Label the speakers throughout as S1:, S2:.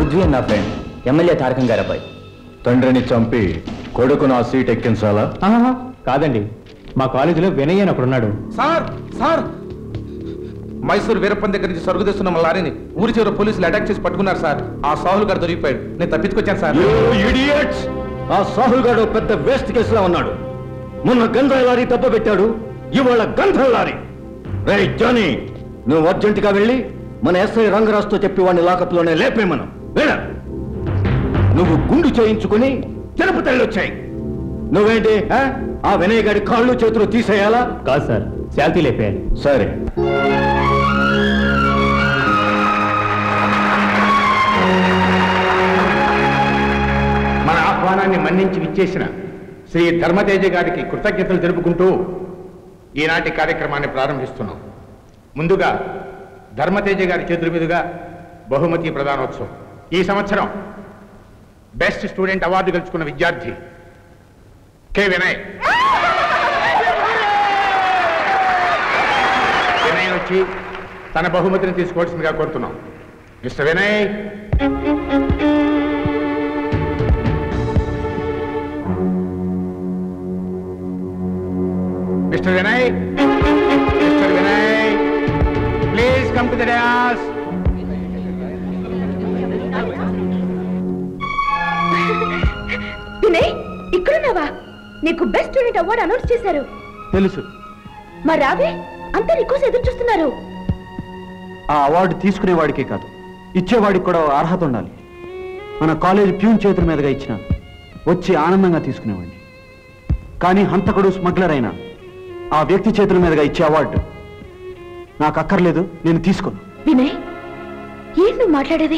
S1: పృథ్వీ నా friend MLA Tarakam గారి అబ్బాయి
S2: తండ్రిని చంపి కొడుకు నా సీట్ ఎక్కించాలా
S3: ఆహాహా, కాదండి మా కాలేజీలో వినయ్ అని ఒకడున్నాడు
S4: సార్ సార్ మైసూర్ వీరప్పన్ దగ్గర నుంచి సరుకు తెస్తున్న మా లారీని ఊరి చివర పోలీసులు అటాక్ చేసి పట్టుకున్నారు సార్ ఆ సాహుల్ గారు దొరికిపోయాడు నేను తప్పించుకొచ్చాను సార్
S2: ఇడియట్స్ ఆ సాహుల్ గాడు పెద్ద వేస్ట్ కేసులో ఉన్నాడు మొన్న గంధం లారీ దెబ్బ పెట్టాడు ఇవాళ గంధం లారీ రే జానీ నువ్వు అర్జెంటుగా వెళ్ళి మన ఎస్ఐ రంగరాజుతో చెప్పి వాడిని లాకప్లోనే లేపే మనం వెళ్ళ నువ్వు గుండు చేయించుకుని తిరుపతి వెళ్ళొచ్చాయి నువ్వేంటి ఆ? ఆ వినయ్ గారి కాళ్ళు చేతులు తీసేయాలా
S3: కాదు సార్ శాల్తీ లేపేయాలి
S2: సరే
S5: మన ఆహ్వానాన్ని మన్నించి విచ్చేసిన శ్రీ ధర్మతేజ గారికి కృతజ్ఞతలు తెలుపుకుంటూ ఈనాటి కార్యక్రమాన్ని ప్రారంభిస్తున్నాం ముందుగా ధర్మతేజ గారి చేతుల మీదుగా బహుమతి ప్రధానోత్సవం ఈ సంవత్సరం బెస్ట్ స్టూడెంట్ అవార్డు గెలుచుకున్న విద్యార్థి కె వినయ్ వినయ్ వచ్చి తన బహుమతిని తీసుకోవాల్సిందిగా కోరుతున్నాం mister Vinay mister Vinay mister Vinay please come to the dais
S6: Vinay ఇక్కడున్నావా నీకు బెస్ట్ స్టూడెంట్ అవార్డు అనౌన్స్ చేశారు
S7: తెలుసు
S6: మరి రావే అంతా నీకోసం ఎదురు చూస్తున్నారు
S7: ఆ అవార్డు తీసుకునేవాడికే కాదు ఇచ్చేవాడికి కూడా అర్హత ఉండాలి మన కాలేజ్ ప్యూన్ చేతుల మీదుగా ఇచ్చిన వచ్చి ఆనందంగా తీసుకునేవాడిని కానీ హంతకుడు స్మగ్లర్ అయిన ఆ వ్యక్తి చేతుల మీదుగా ఇచ్చే అవార్డు నాకు అక్కర్లేదు నేను తీసుకోను
S6: వినయ్ ఏం నువ్వు మాట్లాడేది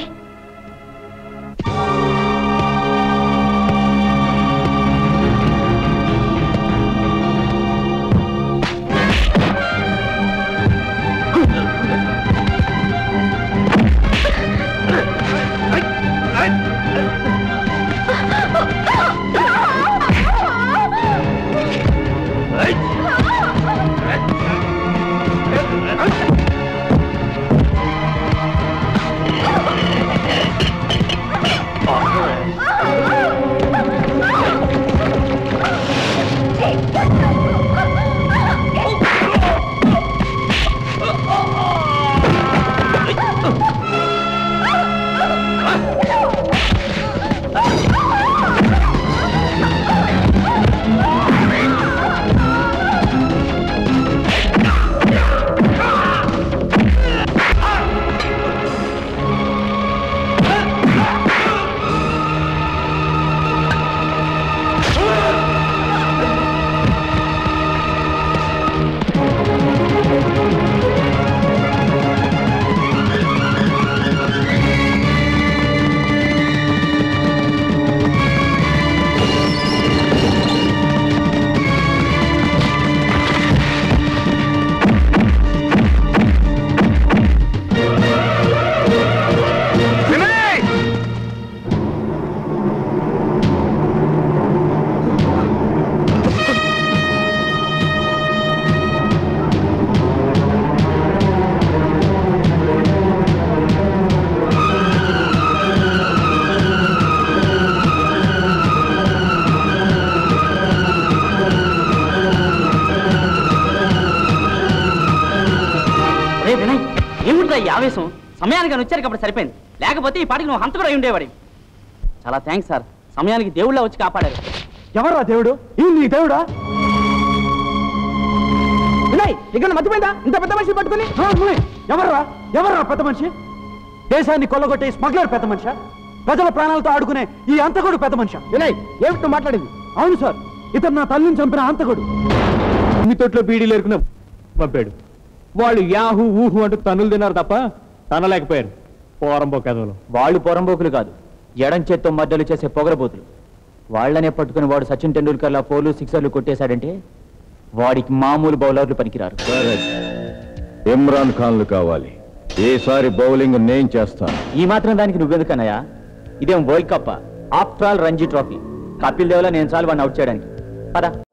S8: రే వినయ్ ఏమిట్రా ఈ ఆవేశం సమయానికి వచ్చారు కాబట్టి సరిపోయింది లేకపోతే ఈ పాటికి నువ్వు హంతకుడు అయి ఉండేవాడి చాలా థ్యాంక్స్ సార్ సమయానికి దేవుళ్ళ వచ్చి కాపాడారు
S3: ఎవర్రా దేవుడు ఈ నీ దేవుడా వినయ్ ఇక్కడ మర్చిపోయిందా ఇంత పెద్ద మనిషి పట్టుకుని ఎవర్రా ఎవర్రా పెద్ద మనిషి దేశాన్ని కొల్లగొట్టే స్మగ్లర్ పెద్ద మనిషి ప్రజల ప్రాణాలతో ఆడుకునే ఈ అంతకుడు పెద్ద మనిషి వినయ్ ఏమిటి నువ్వు మాట్లాడింది అవును సార్ ఇతను నా తల్లిని చంపిన అంతకుడు ఇన్ని తొట్లో బీడీలు ఎరుకున్న పంపాడు వాళ్ళు యాహూ ఊహు అంటూ తన్నులు తిన్నారు తప్ప తనలేకపోయారు పోరంబో కథలు
S1: వాళ్ళు పొరంబోకులు కాదు ఎడం చేత్తో మద్దలు చేసే పొగరబోతులు వాళ్ళనే పట్టుకుని వాడు సచిన్ టెండూల్కర్లా పోలు సిక్సర్లు కొట్టేశాడంటే వాడికి మామూలు బౌలర్లు పనికిరారు
S2: ఇమ్రాన్ ఖాన్లు కావాలి ఈసారి బౌలింగ్ నేను చేస్తాను
S1: ఈ మాత్రం దానికి నువ్వెందుకన్నయ్యా ఇదేం world cup after all Ranji trophy Kapil దేవ్లా నేను చాలు వాడిని అవుట్ చేయడానికి పద